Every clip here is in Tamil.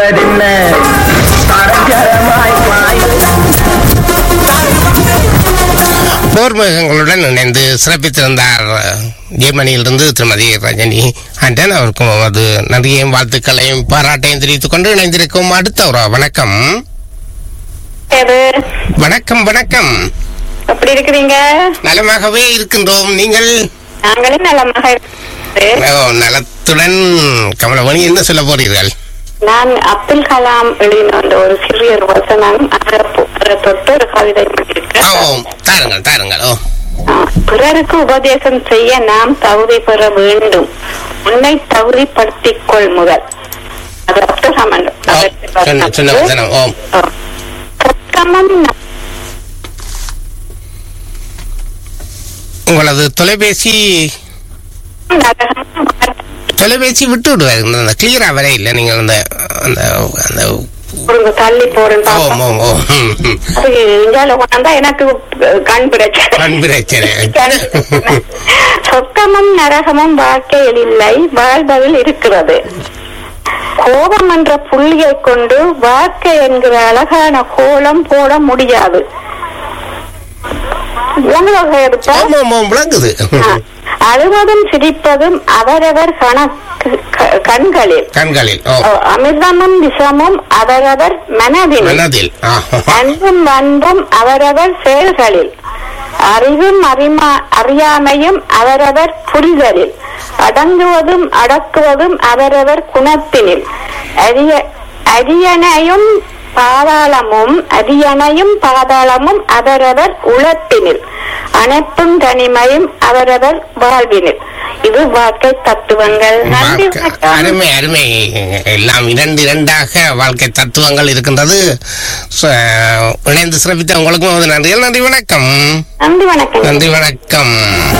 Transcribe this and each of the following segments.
என்பதென்ன சரஞ்சரமாய் பாயும் போர்முகங்களுடன் இணைந்து சிறப்பித்திருந்தார் ஜெர்மனியிலிருந்து திருமதி ரஜினி ஆண்டன் அவருக்கும் அது நன்றியையும் வாழ்த்துக்களையும் பாராட்டையும் தெரிவித்துக் கொண்டு இணைந்திருக்கும் அடுத்த ஒரு வணக்கம் எது வணக்கம் வணக்கம் எப்படி இருக்கிறீங்க நலமாகவே இருக்கின்றோம் நீங்கள் நாங்களும் நலமாக இருக்கிறோம். ஓ, நலத்துடன் கமலமணி என்ன சொல்ல போறீர்கள் நான் அப்துல் கலாம் எழுதின அந்த ஒரு சிறிய ஒரு வசனம் அதை பொ- அதை தொட்டு ஒரு கவிதை ஓ, பண்ணியிருக்கேன் ஓ, தாருங்கள் தாருங்கள் ஓ ஆ, பிறருக்கு உபதேசம் செய்ய நாம் தகுதி பெற வேண்டும் உன்னை தகுதிப்படுத்திக் கொள் முதல் அது அப்துல் கலாம் ஓ, சொன்ன சொன்ன வசனம் ஓ சக்கமம் உங்களது தொலைபேசி நரகம் தொலைபேசி விட்டு விடுவாரு அந்த கிளியரா வர இல்லை நீங்கள் அந்த அந்த அந்த ஒரு தள்ளி போறேன் ஓ பாப்பா. ஓ ஓ ம், ம். அது இந்தியால உணர்ந்தா எனக்கு கண் பிரச்சனை கண் பிரச்சனை. சொக்கமும் நரகமும் வாழ்க்கையில் இல்லை வாழ்பவில் இருக்கிறது கோபம் என்ற புள்ளியை கொண்டு வாழ்க்கை என்கிற அழகான கோலம் போட முடியாது விளங்குதா எடுப்பா ஆமா ஆமா விளங்குது அழுவதும் சிரிப்பதும் அவரவர் கணக்கு க- கண்களில் கண்களில் ஓ ஓ, அமிர்தமும் விஷமும் அவரவர் மனதில் மனதில் ஆ, அன்பும் அன்பும் அவரவர் செயல்களில் அறிவும் அறிமா அறியாமையும் அவரவர் புரிதலில் அடங்குவதும் அடக்குவதும் அவரவர் குணத்தினில் அரிய அரியணையும் பாதாளமும் அரியணையும் பாதாளமும் அவரவர் உளத்தினில் அனைத்தும் தனிமையும் அவரவர் வாழ்வினில் இது வாழ்க்கை தத்துவங்கள் நன்றி வாழ்க்கை- வணக்கம். அருமை அருமை எல்லாம் இரண்டு இரண்டாக வாழ்க்கை தத்துவங்கள் இருக்கின்றது ச- இணைந்து சிறப்பித்த உங்களுக்கும் ஒரு நன்றிகள் நன்றி வணக்கம் நன்றி வணக்கம் நன்றி வணக்கம்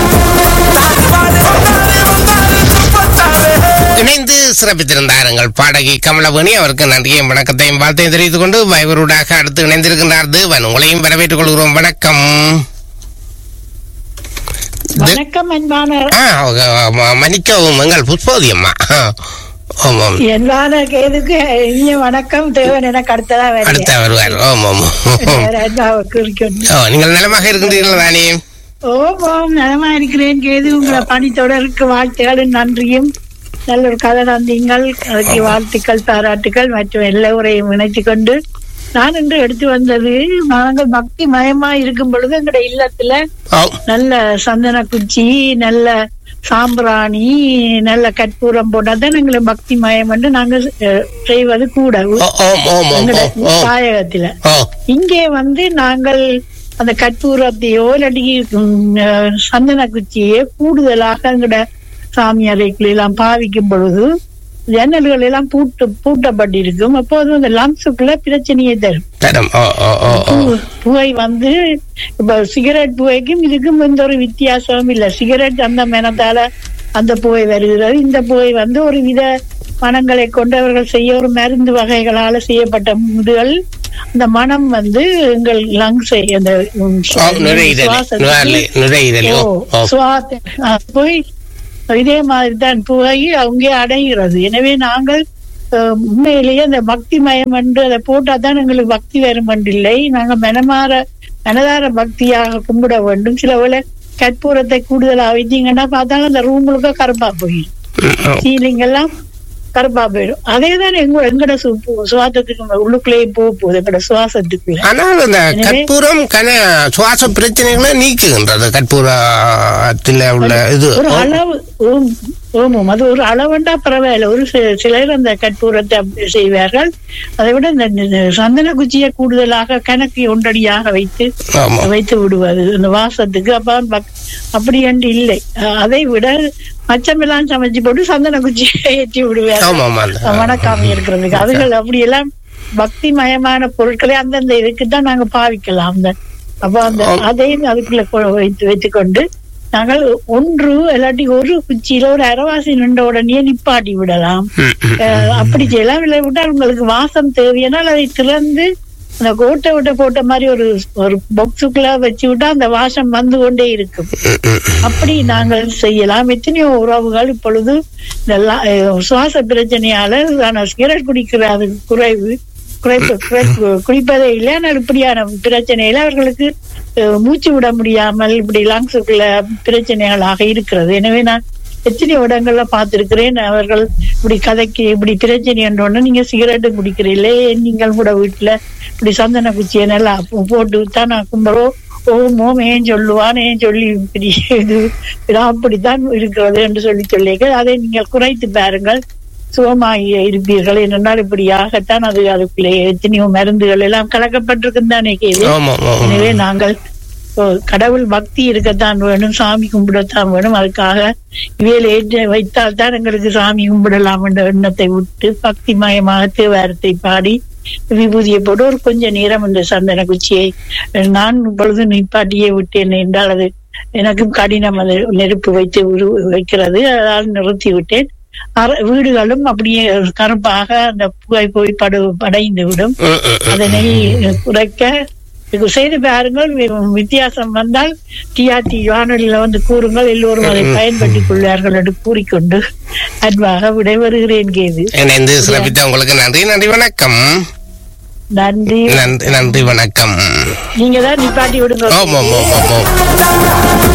இணைந்து சிறப்பித்திருந்தார் எங்கள் பாடகி கமலவேணி அவருக்கு நன்றியையும் வணக்கத்தையும் வாழ்த்தையும் தெரிவித்துக் கொண்டு வைவரூடாக அடுத்து இணைந்திருக்கின்றார் தேவன் உங்களையும் வரவேற்றுக் கொள்கிறோம் வணக்கம் தே- வணக்கம் அன்பான ஆ, ம- மன்னிக்கவும் எங்கள் புஷ்போதி அம்மா ஆமாம் அன்பான கேதுக்கு இனிய வணக்கம் தேவன் எனக்கு அடுத்ததா அடுத்த வருவார் ஆமாம் குறிக்கணும் ஓ நீங்கள் நலமாக இருக்கின்றீர்கள் தானே ஓம் ஓம் நலமா இருக்கிறேன் கேது உங்களை பணித்தொடருக்கு வாழ்த்துகளும் நன்றியும் நல்ல ஒரு கதை தந்தீங்கள் அதுக்கு வாழ்த்துக்கள் பாராட்டுக்கள் மற்றும் எல்லோரையும் இணைத்துக் கொண்டு நான் இன்று எடுத்து வந்தது நாங்கள் பக்தி மயமா இருக்கும் பொழுது எங்களுடைய இல்லத்துல ஓ நல்ல சந்தன குச்சி நல்ல சாம்பிராணி நல்ல கற்பூரம் போட்டாதான் எங்களை பக்தி மயம் என்று நாங்க அஹ், செய்வது கூட ஓ ஓம் ஓம் ஓம் எங்கட ஓம் ஓ தாயகத்துல ஓ இங்கே வந்து நாங்கள் அந்த கற்பூரத்தையோ இல்லாட்டி உம், அஹ், சந்தன குச்சியோ கூடுதலாக எங்கட சாமி அறைக்குள்ள எல்லாம் பாவிக்கும் பொழுது ஜன்னல்கள் எல்லாம் பூட்டு பூட்டப்பட்டிருக்கும் அப்போது அந்த லங்ஸுக்குள்ள பிரச்சனையை தரும் தரம் ஓ ஓ ஓ ஓ பு- புகை வந்து இப்ப சிகரெட் புகைக்கும் இதுக்கும் எந்த ஒரு வித்தியாசமும் இல்ல சிகரெட் அந்த மனத்தால அந்த புகை வருகிறது இந்த புகை வந்து ஒரு வித மனங்களை கொண்டவர்கள் செய்ய ஒரு மருந்து வகைகளால செய்யப்பட்ட இதுகள் அந்த மனம் வந்து எங்கள் லங்ஸை அந்த உம், ஓ நுரையீரல் சுவாசத்துக்கு- நுரை- நுரையீரல் ஓ ஓ, ஓ சுவாச- ஆ, போய் இதே மாதிரி தான் புகை அங்கே அடைகிறது எனவே நாங்கள் அஹ், உண்மையிலேயே அந்த பக்தி மயம் என்று அதை போட்டா தான் எங்களுக்கு பக்தி வரும் என்று இல்லை நாங்க மனமாற மனதார பக்தியாக கும்பிட வேண்டும் சில வேளை கற்பூரத்தை கூடுதலா வைத்தீங்கன்னா பார்த்தாலும் அந்த ரூம் முழுக்க கருப்பா போயிடும் ம், ஓ. சீலிங் எல்லாம் கருப்பா போயிடும் அதே தான் எங்க எங்கட சு- சுவாசத்துக்கு உள்ளுக்குள்ளேயே போக போகுது எங்கட சுவாசத்துக்குள்ள ஆனால் அந்த எனவே- கற்பூரம் கன சுவாச பிரச்சனைகளை நீக்குகின்றது கற்பூரத்தில் உள்ள இது ஒரு ஓ, அளவு ஓம், ஓமம் அது ஒரு அளவுண்டா பரவாயில்ல ஒரு சி- சிலர் அந்த கற்பூரத்தை அப்படி செய்வார்கள் அதை விட இந்த இந்த சந்தன குச்சியை கூடுதலாக கணக்கு ஒன்றடியாக வைத்து ஆமா வைத்து விடுவது அந்த வாசத்துக்கு அப்ப பக்- அப்படி என்று இல்லை அஹ் அதை விட மச்சமெல்லாம் சமைச்சு போட்டு சந்தன குச்சியை ஏற்றி விடுவார்கள் ஆமா ஆமா அந்த வணக்காம இருக்கிறதுக்கு அதுகள் அப்படியெல்லாம் பக்தி மயமான பொருட்களை அந்தந்த இதுக்கு தான் நாங்க பாவிக்கலாம் அந்த அப்ப அந்த ஆம். அதையும் அதுக்குள்ள கொ- வைத்து வைத்துக்கொண்டு நாங்கள் ஒன்று இல்லாட்டி ஒரு குச்சியில ஒரு அரவாசி நின்ற உடனே நிப்பாட்டி விடலாம் ம், ம். அஹ் அப்படி செய்யலாம் இல்லை விட்டால் உங்களுக்கு வாசம் தேவையானால் அதை திறந்து அந்த கோட்டை விட்ட போட்ட மாதிரி ஒரு ஒரு பாக்ஸுக்குள்ள வச்சு விட்டா அந்த வாசம் வந்து கொண்டே இருக்கும் அப்படி நாங்கள் செய்யலாம் எத்தனையோ உறவுகள் இப்பொழுது இதெல்லாம் அஹ், சுவாச பிரச்சனையால ஆனா சிகரெட் குடிக்கிற அது குறைவு குறைப்பு குறைப்பு குடிப்பதே இல்லை ஆனால் இப்படியான பிரச்சனையில அவர்களுக்கு அஹ், மூச்சு விட முடியாமல் இப்படி லங்ஸுக்குள்ள பிரச்சனைகளாக இருக்கிறது எனவே நான் எத்தனை இடங்கள்ல பார்த்திருக்கிறேன் அவர்கள் இப்படி கதைக்கு இப்படி பிரச்சனை என்றோன்னு நீங்க சிகரெட்டு குடிக்கிறீங்களே நீங்கள் கூட வீட்டுல இப்படி சந்தன குச்சியை நல்லா போ- போட்டு தான் நான் கும்பரோ ஓமோ ஏன் சொல்லுவான் ஏன் சொல்லி இப்படி இது இது அப்படித்தான் இருக்கிறது என்று சொல்லி சொல்லிக்க அதை நீங்கள் குறைத்து பாருங்கள் சுகமாகி இருப்பீர்கள் என்னென்னால் இப்படியாகத்தான் அது அதுக்குள்ளே எத்தனையோ மருந்துகள் எல்லாம் கலக்கப்பட்டிருக்கும் தானே கேள்வி ஆமா ஆமா எனவே நாங்கள் ஓ, கடவுள் பக்தி இருக்கத்தான் வேணும் சாமி கும்பிடத்தான் வேணும் அதுக்காக இவையில் ஏற்ற வைத்தால் தான் எங்களுக்கு சாமி கும்பிடலாம் என்ற எண்ணத்தை விட்டு பக்தி மயமாக தேவாரத்தை பாடி விபூதியை போட்டு ஒரு கொஞ்ச நேரம் இந்த சந்தன குச்சியை நான் இப்பொழுது நிப்பாட்டியே விட்டேன் என்றால் அது எனக்கும் கடினம் அது நெருப்பு வைத்து உரு வைக்கிறது அதால் நிறுத்தி விட்டேன் அற- வீடுகளும் அப்படியே கருப்பாக அந்த புகை போய் படு படைந்து விடும் ம், ம், ம். அதனை குறைக்க இது செய்து பாருங்கள் வி- வித்தியாசம் வந்தால் டிஆர்டி வானொலியில வந்து கூறுங்கள் எல்லோரும் அதை பயன்படுத்திக் கொள்வார்கள் என்று கூறிக்கொண்டு அன்பாக விடைபெறுகிறேன் கேது இணைந்து சிறப்பித்த உங்களுக்கு நன்றி நன்றி வணக்கம் நன்றி நன்றி நன்றி வணக்கம் நீங்க தான் நிப்பாட்டி விடுங்க ஓம் ஓம் ஓம் ஓம் ஓம்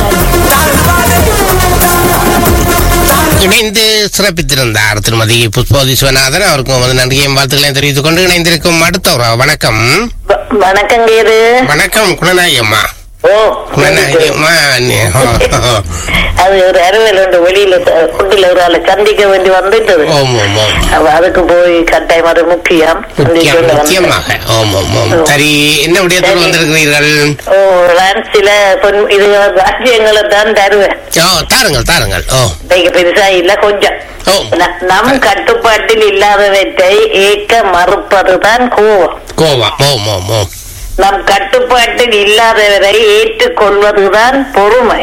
இணைந்து சிறப்பித்திருந்தார் திருமதி புஷ்போதி சிவநாதன் அவருக்கும் வந்து நன்றியையும் வாழ்த்துக்களையும் தெரிவித்துக் கொண்டு இணைந்திருக்கும் அடுத்த ஒரு வணக்கம் வ- வணக்கம் கேது வணக்கம் குணநாயகி அம்மா ஓ குணநாயகி அம்மா நீ- ஓ, ஓ. அது ஒரு அறுவல் உண்டு வெளியில த- குட்டில ஒரு ஆளை சந்திக்க வேண்டி வந்துட்டது ஓம் ஓம் ஓம் அவ அதுக்கு போய் கட்டாயம் அது முக்கியம் சொல்லி முக்கியம் சொல்ல வந்தேன். முக்கியமாக ஓம் ஓம் ஓம் சரி என்ன விடயத்தோடு வந்திருக்கிறீர்கள் ஓ நான் சில பொன் இது ராஜ்யங்களை தான் தருவேன் ஓ தாருங்கள் தாருங்கள் ஓ இன்னைக்கு பெருசா இல்ல கொஞ்சம் ஓ ந- நம் கட்டுப்பாட்டில் இல்லாதவற்றை ஏற்க மறுப்பதுதான் கோபம் கோவம் ஓம் ஓம் ஓம் நம் கட்டுப்பாட்டில் இல்லாதவரை ஏற்றுக்கொள்வதுதான் பொறுமை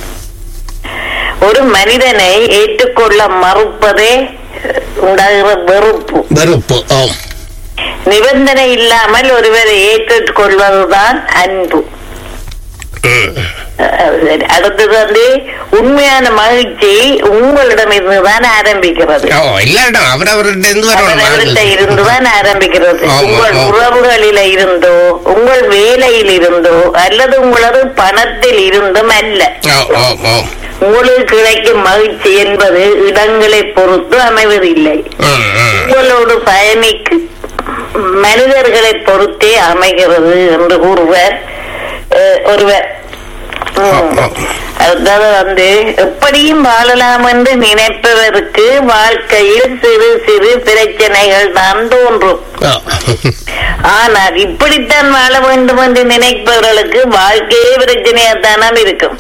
ஒரு மனிதனை ஏற்றுக்கொள்ள மறுப்பதே அஹ், உண்டாகிற வெறுப்பு வெறுப்பு ஓம் நிபந்தனை இல்லாமல் ஒருவரை ஏற்றுக்கொள்வதுதான் அன்பு ம். அஹ், சரி. அடுத்தது வந்து உண்மையான மகிழ்ச்சி உங்களிடம் இருந்துதான் ஆரம்பிக்கிறது ஓ இல்லாட்டும் அவரவர்கிட்ட இருந்து அவரவர்கிட்ட வரணும் இருந்துதான் ஆரம்பிக்கிறது ஆமா, உங்கள் ஆமா. உறவுகளில இருந்தோ உங்கள் வேலையில் இருந்தோ அல்லது உங்களது பணத்தில் இருந்தும் அல்ல ஓ ஓ ஓ உங்களுக்கு கிடைக்கும் மகிழ்ச்சி என்பது இடங்களை பொறுத்து அமைவதில்லை ம், ம். உங்களோடு பயணிக்கு மனிதர்களை பொறுத்தே அமைகிறது என்று கூறுவர் அஹ், ஒருவர் ம். அதாவது வந்து எப்படியும் வாழலாம் என்று நினைப்பவருக்கு வாழ்க்கையில் சிறு சிறு பிரச்சனைகள் தான் தோன்றும் ஓ. ஆனால் இப்படித்தான் வாழ வேண்டும் என்று நினைப்பவர்களுக்கு வாழ்க்கையே பிரச்சனையாத்தானாம் இருக்கும்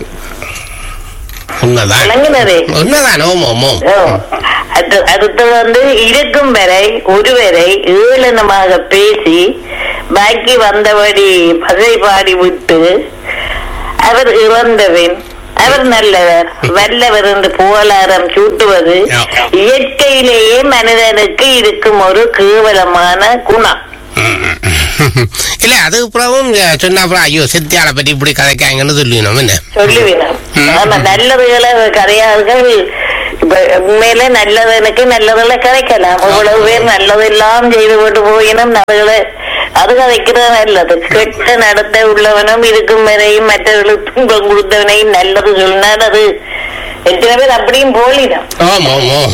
உண்மைதான் விளங்குனதே உண்மைதான் ஓம் ஓம் ஓம் ஓ. அடுத்து- அடுத்து வந்து இருக்கும் வரை ஒருவரை ஏளனமாக பேசி பாக்கி வந்தபடி பகை பாடி விட்டு அவர் இறந்தவன் அவர் நல்லவர் வல்லவர் என்று புகழாரம் சூட்டுவது ஆ. இயற்கையிலேயே மனிதனுக்கு இருக்கும் ஒரு கேவலமான குணம் இல்ல அது அப்புறமும் சொன்ன அப்புறம் ஐயோ செத்தியால பற்றி இப்படி கதைக்காங்கன்னு சொல்லிடணும் என்ன சொல்லுவேன் ம். ஆமா நல்லதுகளை கரையார்கள் இப்ப உண்மையில நல்லதனுக்கு நல்லதெல்லாம் கிடைக்கலாம் இவ்வளவு பேர் நல்லதெல்லாம் செய்து போட்டு போயினும் நல்லதுகளை அது கதைக்கிறது நல்லது கெட்ட நடத்த உள்ளவனும் இருக்கும் வரையும் மற்றவர்களுக்கு துன்பம் கொடுத்தவனையும் நல்லது சொன்னால் அது எத்தனை பேர் அப்படியும் போலிடும் ஓம் ஓம் ஓம்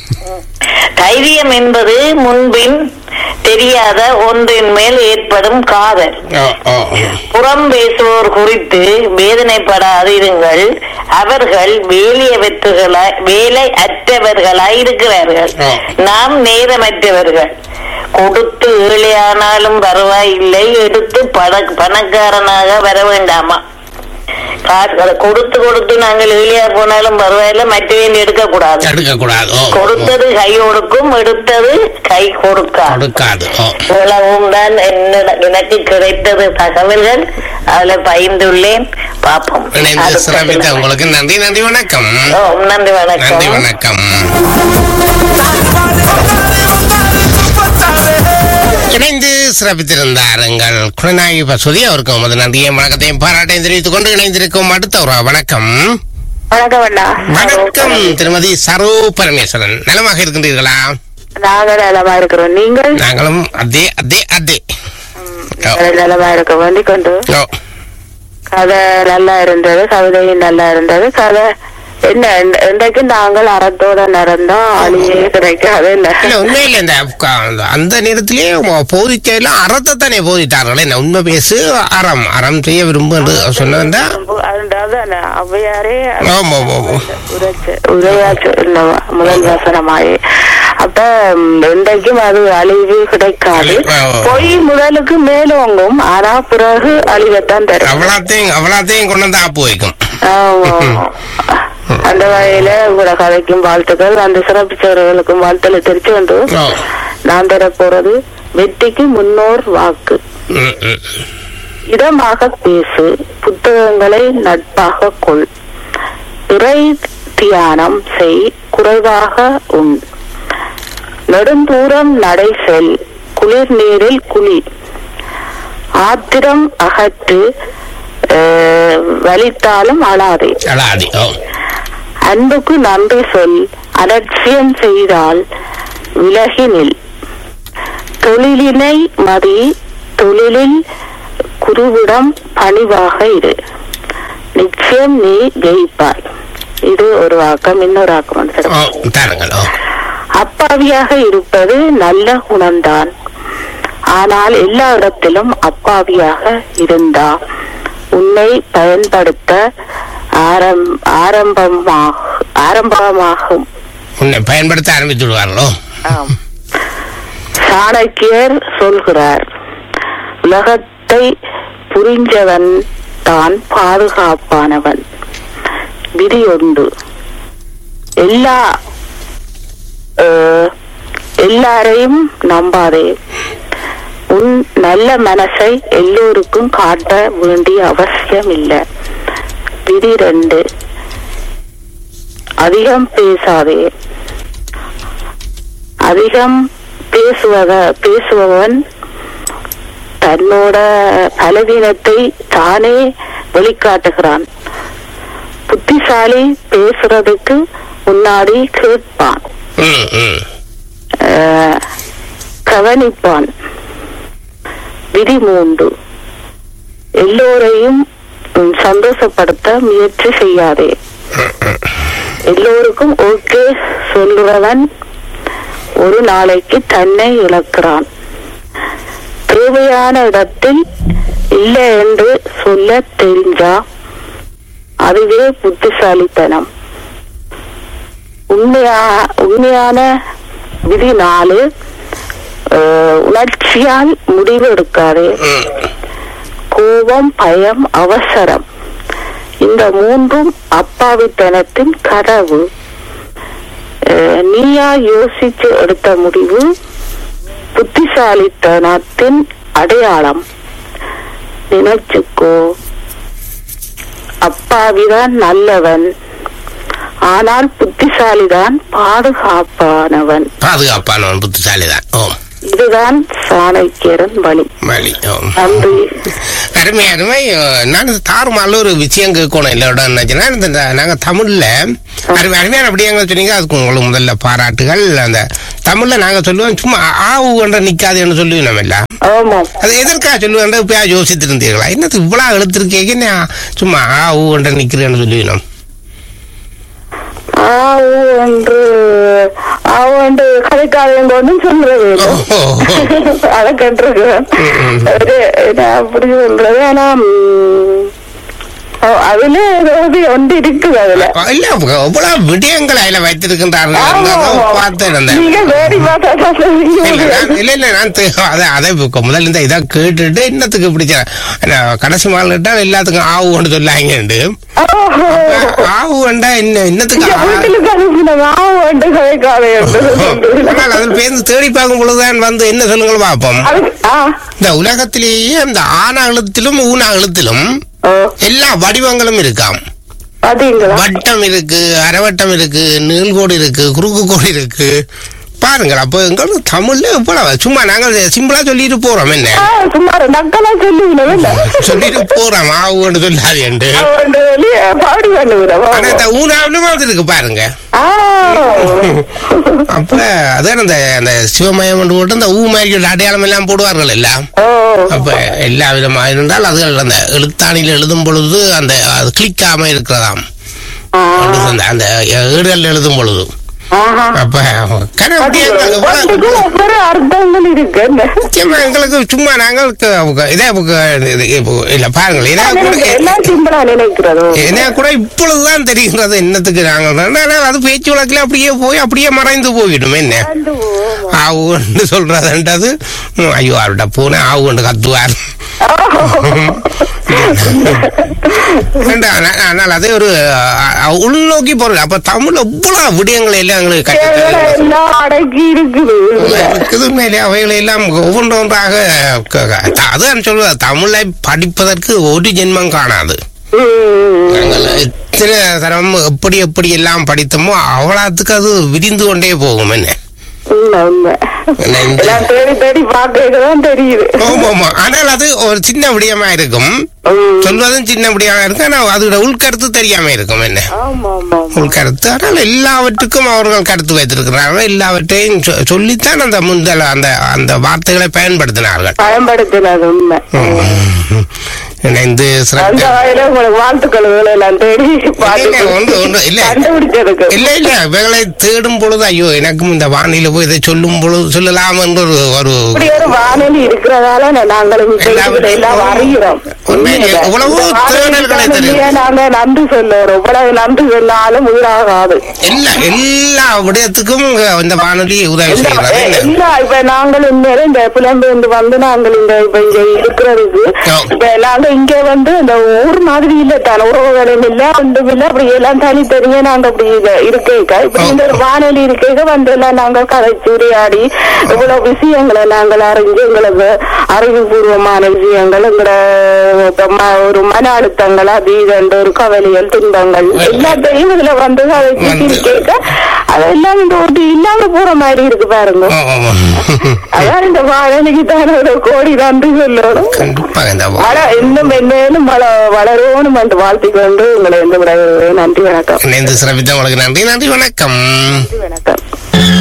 தைரியம் என்பது முன்பின் தெரியாத ஒன்றின் மேல் ஏற்படும் காதல் ஓ ஓ புறம் பேசுவோர் குறித்து வேதனைப்படாதிருங்கள் அவர்கள் வேலையவற்றுகளாய் வேலை அற்றவர்களாய் இருக்கிறார்கள் ஆ. நாம் நேரமற்றவர்கள் கொடுத்து ஏழையானாலும் பரவாயில்லை எடுத்து பண பணக்காரனாக வர வேண்டாமா காசுகளை கொடுத்து கொடுத்து நாங்கள் ஏழையா போனாலும் பரவாயில்ல மற்றவன் எடுக்க கூடாது எடுக்க கூடாது ஓ கொடுத்தது கை கொடுக்கும் எடுத்தது கை கொடுக்காது கொடுக்காது ஓ இவ்வளவும் தான் என்னிட- எனக்கு கிடைத்தது தகவல்கள் அதுல பயிர்ந்துள்ளேன் பார்ப்போம் இணைந்து அடுத்த சிறப்பித்த சில- உங்களுக்கு நன்றி நன்றி வணக்கம் ஓ, நன்றி நன்றி வணக்கம் வணக்கம் இணைந்து சிறப்பித்திருந்தார் எங்கள் குணநாயகி பசுதி அவருக்கு உமது நன்றியையும் வணக்கத்தையும் பாராட்டையும் தெரிவித்துக் கொண்டு இணைந்திருக்கும் அடுத்த ஒரு வணக்கம் வணக்கம் அண்ணா வணக்கம் திருமதி சரோ பரமேஸ்வரன் நலமாக இருக்கின்றீர்களா நாங்க நலமா இருக்கிறோம் நீங்கள் நாங்களும் அதே அதே அதே ஓ, நலமா இருக்க வேண்டிக் கொண்டு ஓ. கதை நல்லா இருந்தது கவிதையும் நல்லா இருந்தது கதை என்ன இந்த- இன்றைக்கு நாங்கள் அறத்தோட நடந்தோம் அழியே கிடைக்காது இல்ல இல்ல உண்மையில இந்த க- அந்த- அந்த நேரத்திலே போதிக்கையில அறத்தை தானே போதித்தார்கள் என்ன உண்மை பேசு அறம் அறம் செய்ய விரும்பு என்று சொன்னதா அதாவது ஔவையாரே ஆமா ஆமா ஆமா உரைச்சு உரையாச்சு இல்லவா முதல் வசனமாயே அப்ப ம், இன்றைக்கும் அது அழிவு கிடைக்காது அழி- ஆ. பொய் முதலுக்கு மேலோங்கும் ஆனா பிறகு அழிவத்தான் தரும் அவ்வளோத்தையும் அவ்வளோத்தையும் கொண்டு வந்து ஆப்பு வைக்கும் ஆமா. அந்த வகையில உங்களோட கதைக்கும் வாழ்த்துக்கள் அந்த சிறப்பிச்சவர்களுக்கும் வாழ்த்தலை தெரிச்சு வந்து ஓ. நான் தர போறது வெற்றிக்கு முன்னோர் வாக்கு ம், ம். இதமாக பேசு புத்தகங்களை நட்பாக கொள் இறை தியானம் செய் குறைவாக உண் நெடுந்தூரம் நடை செல் குளிர் நீரில் குளி ஆத்திரம் அகற்று அஹ், வலித்தாலும் அழாதே அழாதி ஓ அன்புக்கு நன்றி சொல் அலட்சியம் செய்தால் விலகி நில் தொழிலினை மதி தொழிலில் குருவிடம் பணிவாக இரு நிச்சயம் நீ ஜெயிப்பாய் இது ஒரு வாக்கம் இன்னொரு வாக்கம் வந்து ஓ சிறப்பு. தாருங்கள் ஓ அப்பாவியாக இருப்பது நல்ல குணம்தான் ஆனால் எல்லா இடத்திலும் அப்பாவியாக இருந்தா உன்னை பயன்படுத்த ஆரம் ஆரம்பமாக ஆரம்பமாகும் உன்னை பயன்படுத்த ஆரம்பித்து விடுவார்களோ ஆம். சாணக்கியர் சொல்கிறார் உலகத்தை புரிஞ்சவன் தான் பாதுகாப்பானவன் விதி உண்டு எல்லா அஹ், எல்லாரையும் நம்பாதே உன் நல்ல மனசை எல்லோருக்கும் காட்ட வேண்டிய அவசியம் இல்லை விதி ரெண்டு அதிகம் பேசாதே அதிகம் பேசுவத பேசுபவன் தன்னோட பலவீனத்தை தானே வெளிக்காட்டுகிறான் புத்திசாலி பேசுறதுக்கு முன்னாடி கேட்பான் ம் ம் அஹ், கவனிப்பான் விதி மூன்று எல்லோரையும் உம், சந்தோஷப்படுத்த முயற்சி செய்யாதே எல்லோருக்கும் ஓகே சொல்லுறவன் ஒரு நாளைக்கு தன்னை இழக்கிறான் தேவையான இடத்தில் இல்லை என்று சொல்ல தெரிஞ்சா அதுவே புத்திசாலித்தனம் உண்மையா உண்மையான விதி நாலு அஹ், உணர்ச்சியால் முடிவு எடுக்காதே ம் கோபம் பயம் அவசரம் இந்த மூன்றும் அப்பாவித்தனத்தின் கதவு அஹ், நீயா யோசிச்சு எடுத்த முடிவு புத்திசாலித்தனத்தின் அடையாளம் நினைச்சுக்கோ அப்பாவிதான் நல்லவன் ஆனால் புத்திசாலிதான் பாதுகாப்பானவன் பாதுகாப்பானவன் புத்திசாலி தான் ஓ இதுதான் சாணக்கியரன் வழி வழி ஓ நன்றி அருமை அருமை அஹ், நான் இந்த தாறுமால ஒரு விஷயம் கேட்கணும் இல்லையோட நினைச்சுன்னா இந்த இந்த- நாங்க தமிழ்ல அருமை அருமையான அப்படியாங்க சொன்னீங்க அதுக்கு உங்களுக்கு முதல்ல பாராட்டுகள் அந்த தமிழ்ல நாங்க சொல்லுவோம் சும்மா ஆவு என்ற நிக்காதுன்னு சொல்லுவோம் நம்ம எல்லாம் ஆமா அது எதற்காக சொல்லுவேன் இப்போ யோசித்து இருந்தீர்களா என்னது இவ்வளவு எழுத்திருக்கீங்க நான் சும்மா ஆவு என்ற நிக்கிறேன்னு சொல்லுவேன் ஆவு என்று ஆவு என்று கதைக்காரங்க ஒன்றும் சொல்றது இல்லை. அதை கேட்டிருக்கிறேன் ஒரு இது அப்படி சொல்றது ஆனா ம், ஓ, அதுல ஏதாவது ஒன்று இருக்குது அதுல இல்ல இவ்வளவு விடயங்கள் அதுல வைத்திருக்கின்றார்கள் ஆமா, ஆமா. பார்த்து இருந்தேன் நீங்க வேடி பார்த்தா தான் சொல்லுவீங்க. இல்ல நான்- இல்ல இல்ல நான் தெ- அதை அதை இப்ப முதல்ல இந்த இதை கேட்டுட்டு இன்னத்துக்கு பிடிச்ச நான் கடைசி மால் கேட்டால் எல்லாத்துக்கும் ஆவு கொண்டு சொல்லாங்கண்டு ஓஹோ. ஆவு வேண்டா என்ன இன்னத்துக்கு இங்க ஆ- வீட்டுக்கு அனுப்பின ஆவு என்று கதைக்காத என்று சொல்றீங்க. ஆனால் அதில் பேருந்து தேடி பார்க்கும் பொழுதுதான் வந்து என்ன சொல்லுங்கள் பார்ப்போம் அது- ஆ. இந்த உலகத்திலேயே அந்த ஆன எழுத்திலும் ஊன எழுத்திலும் ஓ, எல்லா வடிவங்களும் இருக்காம் பாத்தீங்களா வட்டம் இருக்கு அரவட்டம் இருக்கு நீள்கோடு இருக்கு குறுக்கு கோடு இருக்கு பாருங்கள் அப்போ எங்களுக்கு தமிழ்ல இவ்வளவு சும்மா நாங்கள் சிம்பிளா சொல்லிட்டு போறோம் என்ன ஆ, சும்மா நக்கலா சொல்லுவினவே இல்ல சொல்லிட்டு போறோம் ஆவுன்னு சொல்லாது என்று அவன் வெளியே பாடி பண்ணுகிறோம் ஆனா இந்த ஊனாவிலும் அது இருக்கு பாருங்க ஆ அப்ப அதான் அந்த அந்த சிவமயம் என்று போட்டு அந்த ஊ மாதிரி ஒரு அடையாளம் எல்லாம் போடுவார்கள் எல்லாம் ஓ அப்ப எல்லா விதமா இருந்தால் அதுகள் அந்த எழுத்தாணியில் எழுதும் பொழுது அந்த அது கிளிக்காம இருக்கிறதாம் ஆ, அந்த அந்த ஏடுகள் எழுதும் பொழுது ஆஹா. அப்ப கன அது விடயங்கள் இவ்வளவு ஒவ்வொன்றுக்கும் ஒவ்வொரு அர்த்தங்கள் இருக்கு என்ன? முக்கியமா எங்களுக்கு சும்மா நாங்கள் க- க- இதே புக்கு- இது- இப்போ இல்ல பாருங்கள் இதே கூட எனக்கு எல்லாம் சிம்பிளா நினைக்கிறதோ என்ன கூட இப்பொழுதுதான் தெரிகிறது என்னத்துக்கு நாங்கள் ஆனா அது பேச்சு வழக்கில் அப்படியே போய் அப்படியே மறைந்து போயிடும் என்ன வந்து ஓ. ஆவுன்னு சொல்றதுன்றது ம், ஐயோ அவர்கிட்ட போனேன் ஆவுன்னு கத்துவார் ஏண்டா, ஆனா- ஆனால் அதே ஒரு அஹ், உள்நோக்கி பொருள் அப்ப தமிழ் எவ்வளவு விடயங்களை எல்லாம் எங்களுக்கு கற்றுத் எல்லாம் தருகிறது. எல்லாம் அடக்கி இருக்குது இருக்குது உண்மையிலே அவைகளை எல்லாம் ஒவ்வொன்று ஒன்றாக க- க- அதான் சொல்வது தமிழை படிப்பதற்கு ஒரு ஜென்மம் காணாது ம். நாங்கள் எத்தனை தரம் எப்படி எப்படி எல்லாம் படித்தோமோ அவ்வளோத்துக்கு அது விரிந்து கொண்டே போகும் என்ன உண்மை, உண்மை. என்ன இந்த- எல்லாம் தேடி தேடி பார்க்கதான் தெரியுது ஆமா ஆமா ஆனால் அது ஒரு சின்ன விடயமா இருக்கும் ம். சொல்வதும் சின்ன விடயமா இருக்கும் ஆனால் அதோட உள்கருத்து தெரியாம இருக்கும் என்ன ஆமா ஆமா ஆமா. உள்கருத்து ஆனால் எல்லாவற்றுக்கும் அவர்கள் கருத்து வைத்திருக்கிறார்கள் எல்லாவற்றையும் சொ- சொல்லித்தான் அந்த முந்தல அந்த அந்த வார்த்தைகளை பயன்படுத்தினார்கள் பயன்படுத்தினது உண்மை ம். இணைந்து அந்த சிறப்பு வகையில உங்களுக்கு வாழ்த்துக்கள் எல்லாம் தேடி இல்ல, ஒன்று- ஒன்று, இல்ல. கண்டுபிடிச்சதுக்கு இல்ல இல்ல இவைகளை தேடும் பொழுது ஐயோ எனக்கும் இந்த வானிலை போய் இதை சொல்லும் பொழுது சொல்லலாம் என்று ஒரு ஒரு இப்படி ஒரு வானொலி இருக்கிறதால நா- நாங்களும் இப்ப எல்லா இதுல எல்லாம் விஷயமும் அறிகிறோம் உண்மையிலே உண்மையில. எவ்வளவோ இந்த வானொலிக்காக தேடல்களை தெரியும். இல்லையா நாங்க நன்றி சொல்லுறோம் இவ்வளவு நன்றி சொன்னாலும் உயிராகாது எல்லா எல்லா விடயத்துக்கும் இந்த வானொலி உதவி இல்ல, செய்கிறது ஏ, என்ன? இல்ல இப்ப நாங்கள் உண்மையில இந்த புலம்பெயர்ந்து வந்து நாங்கள் இந்த இப்ப இங்க இருக்கிறதுக்கு ஆ. இப்ப நாங்க இங்க வந்து இந்த ஊர் மாதிரி இல்ல தான உறவுகளும் இல்ல ஒன்றும் இல்ல அப்படி எல்லாம் தனித்தனியா நாங்க அப்படி இத- இருக்கேக்க இப்ப ஆ. இந்த ஒரு வானொலி இருக்கேக்க வந்து எல்லாம் நாங்க கதைச்சு உரையாடி இவ்வளவு விஷயங்களை நாங்கள் அறிஞ்சு எங்களுக்கு அறிவுபூர்வமான விஷயங்கள் எங்களோட இப்ப ம- ஒரு மன அழுத்தங்கள் அது இதுண்டு ஒரு கவலைகள் துன்பங்கள் எல்லாத்தையும் இதுல வந்து கதைச்சு வந்து. கேட்க அதெல்லாம் இந்த ஒரு இல்லாம போற மாதிரி இருக்கு பாருங்க ஆ, ஆமா. அதான் இந்த வாழலைக்கு தானே ஒரு கோடி நன்றி சொல்லணும் கண்டிப்பாக இந்த வா- வள இன்னும் மென்மேலும் வள வளரணும் என்று வாழ்த்திக் கொண்டு உங்களை எந்த விட நன்றி வணக்கம் இணைந்து சிறப்பித்த உங்களுக்கு நன்றி நன்றி வணக்கம் நன்றி வணக்கம்